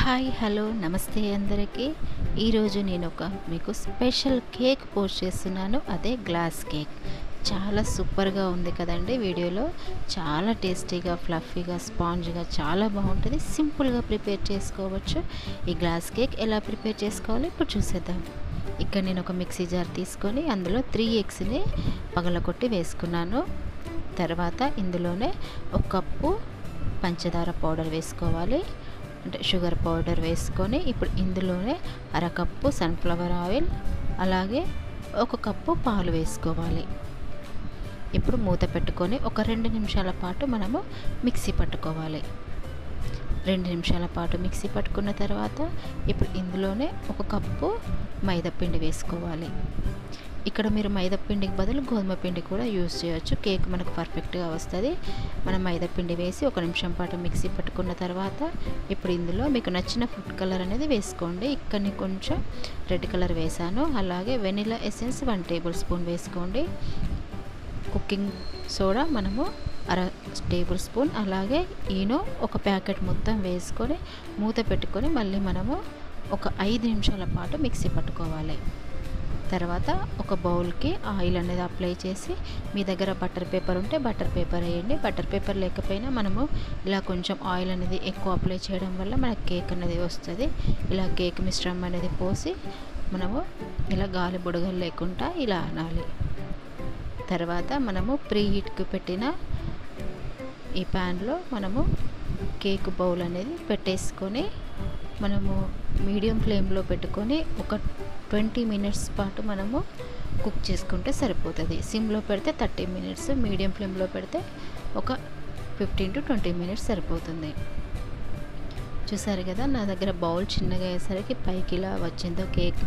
hi hello నమస్తే అందరికీ ఈరోజు నేను ఒక మీకు స్పెషల్ కేక్ పోస్ట్ చేస్తున్నాను అదే గ్లాస్ కేక్ చాలా సూపర్గా ఉంది కదండి వీడియోలో చాలా టేస్టీగా ఫ్లఫీగా స్పాంజ్గా చాలా బాగుంటుంది సింపుల్గా ప్రిపేర్ చేసుకోవచ్చు ఈ గ్లాస్ కేక్ ఎలా ప్రిపేర్ చేసుకోవాలో ఇప్పుడు చూసేద్దాం ఇక్కడ నేను ఒక మిక్సీ జార్ తీసుకొని అందులో త్రీ ఎగ్స్ని పగలకొట్టి వేసుకున్నాను తర్వాత ఇందులోనే ఒక కప్పు పంచదార పౌడర్ వేసుకోవాలి అంటే షుగర్ పౌడర్ వేసుకొని ఇప్పుడు ఇందులోనే అరకప్పు సన్ఫ్లవర్ ఆయిల్ అలాగే ఒక కప్పు పాలు వేసుకోవాలి ఇప్పుడు మూత పెట్టుకొని ఒక రెండు నిమిషాల పాటు మనము మిక్సీ పట్టుకోవాలి రెండు నిమిషాల పాటు మిక్సీ పట్టుకున్న తర్వాత ఇప్పుడు ఇందులోనే ఒక కప్పు మైదా పిండి వేసుకోవాలి ఇక్కడ మీరు మైదా పిండికి బదులు గోధుమ పిండి కూడా యూజ్ చేయొచ్చు కేక్ మనకు పర్ఫెక్ట్గా వస్తుంది మనం మైదా పిండి వేసి ఒక నిమిషం పాటు మిక్సీ పట్టుకున్న తర్వాత ఇప్పుడు ఇందులో మీకు నచ్చిన ఫుడ్ కలర్ అనేది వేసుకోండి ఇక్కడ కొంచెం రెడ్ కలర్ వేసాను అలాగే vanilla essence one tablespoon వేసుకోండి కుకింగ్ సోడా మనము అర టేబుల్ స్పూన్ అలాగే ఈనో ఒక ప్యాకెట్ మొత్తం వేసుకొని మూత పెట్టుకొని మళ్ళీ మనము ఒక ఐదు నిమిషాల పాటు మిక్సీ పట్టుకోవాలి తర్వాత ఒక బౌల్కి ఆయిల్ అనేది అప్లై చేసి మీ దగ్గర బటర్ పేపర్ ఉంటే బటర్ పేపర్ వేయండి బటర్ పేపర్ లేకపోయినా మనము ఇలా కొంచెం ఆయిల్ అనేది ఎక్కువ అప్లై చేయడం వల్ల మనకి కేక్ అనేది వస్తుంది ఇలా కేక్ మిశ్రమం అనేది పోసి మనము ఇలా గాలి బుడగలు లేకుండా ఇలా అనాలి తర్వాత మనము ప్రీ హీట్కి పెట్టిన ఈ ప్యాన్లో మనము కేక్ బౌల్ అనేది పెట్టేసుకొని మనము మీడియం ఫ్లేమ్లో పెట్టుకొని ఒక ట్వంటీ మినిట్స్ పాటు మనము కుక్ చేసుకుంటే సరిపోతుంది సిమ్లో పెడితే థర్టీ మినిట్స్ మీడియం ఫ్లేమ్లో పెడితే ఒక ఫిఫ్టీన్ టు ట్వంటీ మినిట్స్ సరిపోతుంది చూసారు కదా నా దగ్గర బౌల్ చిన్నగా అయ్యేసరికి పైకి ఇలా వచ్చిందో కేక్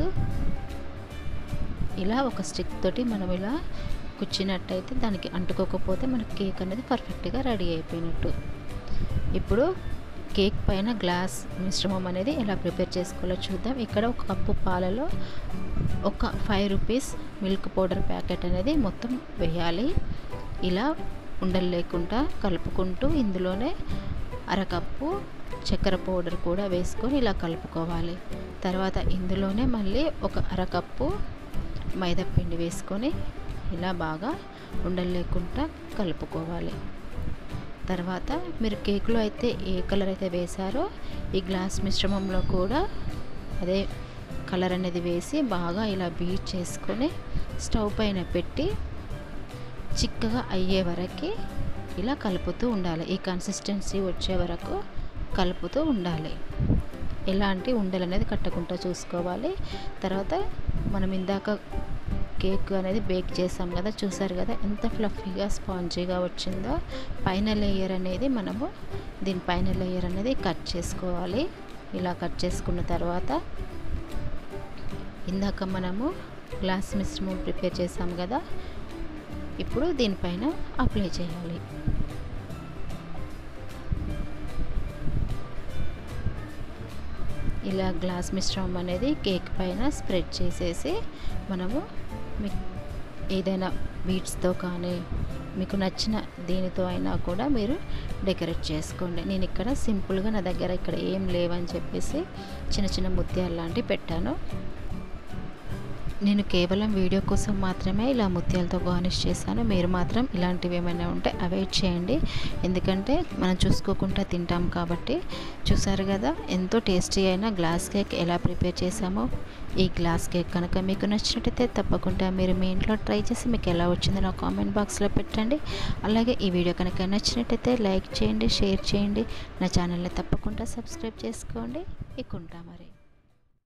ఇలా ఒక స్టిక్ తోటి మనం ఇలా కుచ్చినట్టయితే దానికి అంటుకోకపోతే మనకి కేక్ అనేది పర్ఫెక్ట్గా రెడీ అయిపోయినట్టు ఇప్పుడు కేక్ పైన గ్లాస్ మిశ్రమం అనేది ఎలా ప్రిపేర్ చేసుకోవాలో చూద్దాం ఇక్కడ ఒక కప్పు పాలలో ఒక five rupees milk powder packet అనేది మొత్తం వేయాలి ఇలా ఉండలు లేకుండా కలుపుకుంటూ ఇందులోనే అరకప్పు చక్కెర పౌడర్ కూడా వేసుకొని ఇలా కలుపుకోవాలి తర్వాత ఇందులోనే మళ్ళీ ఒక అరకప్పు మైదా పిండి వేసుకొని ఇలా బాగా ఉండలు లేకుండా కలుపుకోవాలి తర్వాత మీరు కేక్లో అయితే ఏ కలర్ అయితే వేశారో ఈ గ్లాస్ మిశ్రమంలో కూడా అదే కలర్ అనేది వేసి బాగా ఇలా బీట్ చేసుకొని స్టవ్ పైన పెట్టి చిక్కగా అయ్యే వరకు ఇలా కలుపుతూ ఉండాలి ఈ కన్సిస్టెన్సీ వచ్చే వరకు కలుపుతూ ఉండాలి ఎలాంటి ఉండలు అనేది కట్టకుండా చూసుకోవాలి తర్వాత మనం ఇందాక కేక్ అనేది బేక్ చేసాం కదా చూసారు కదా ఎంత ఫ్లఫీగా స్పాంజీగా వచ్చిందో పైన లేయర్ అనేది మనము దీని పైన లేయర్ అనేది కట్ చేసుకోవాలి ఇలా కట్ చేసుకున్న తర్వాత ఇందాక మనము గ్లాస్ మిశ్రమం ప్రిపేర్ చేసాం కదా ఇప్పుడు దీనిపైన అప్లై చేయాలి ఇలా గ్లాస్ మిశ్రమం అనేది కేక్ పైన స్ప్రెడ్ చేసేసి మనము మీకు ఏదైనా బీట్స్తో కానీ మీకు నచ్చిన దీనితో అయినా కూడా మీరు డెకరేట్ చేసుకోండి నేను ఇక్కడ సింపుల్గా నా దగ్గర ఇక్కడ ఏం లేవని చెప్పేసి చిన్న చిన్న ముత్యాలు లాంటివి పెట్టాను నేను కేవలం వీడియో కోసం మాత్రమే ఇలా ముత్యాలతో గార్నిష్ చేశాను మీరు మాత్రం ఇలాంటివి ఏమైనా ఉంటే అవాయిడ్ చేయండి ఎందుకంటే మనం చూసుకోకుండా తింటాం కాబట్టి చూసారు కదా ఎంతో టేస్టీ అయిన గ్లాస్ కేక్ ఎలా ప్రిపేర్ చేసామో ఈ గ్లాస్ కేక్ కనుక మీకు నచ్చినట్టయితే తప్పకుండా మీరు మీ ఇంట్లో ట్రై చేసి మీకు ఎలా వచ్చిందో నా కామెంట్ బాక్స్లో పెట్టండి అలాగే ఈ వీడియో కనుక నచ్చినట్టయితే లైక్ చేయండి షేర్ చేయండి నా ఛానల్ని తప్పకుండా సబ్స్క్రైబ్ చేసుకోండి ఇకుంటా మరి